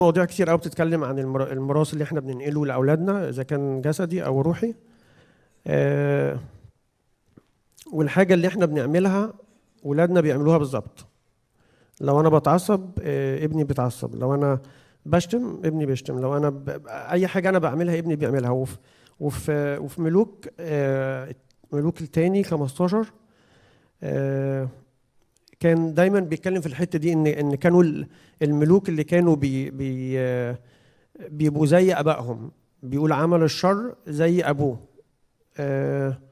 مواضيع كتير قوي بتتكلم عن المر- الميراث اللي احنا بننقله لاولادنا اذا كان جسدي او روحي آه، والحاجه اللي احنا بنعملها ولادنا بيعملوها بالظبط لو انا بتعصب آه، ابني بيتعصب لو انا بشتم ابني بيشتم لو انا ب... اي حاجه انا بعملها ابني بيعملها وفي وفي, وفي ملوك آه، ملوك التاني 15 آه، كان دايما بيتكلم في الحته دي ان ان كانوا ال- الملوك اللي كانوا بي بي آه، بيبقوا زي ابائهم بيقول عمل الشر زي ابوه آه،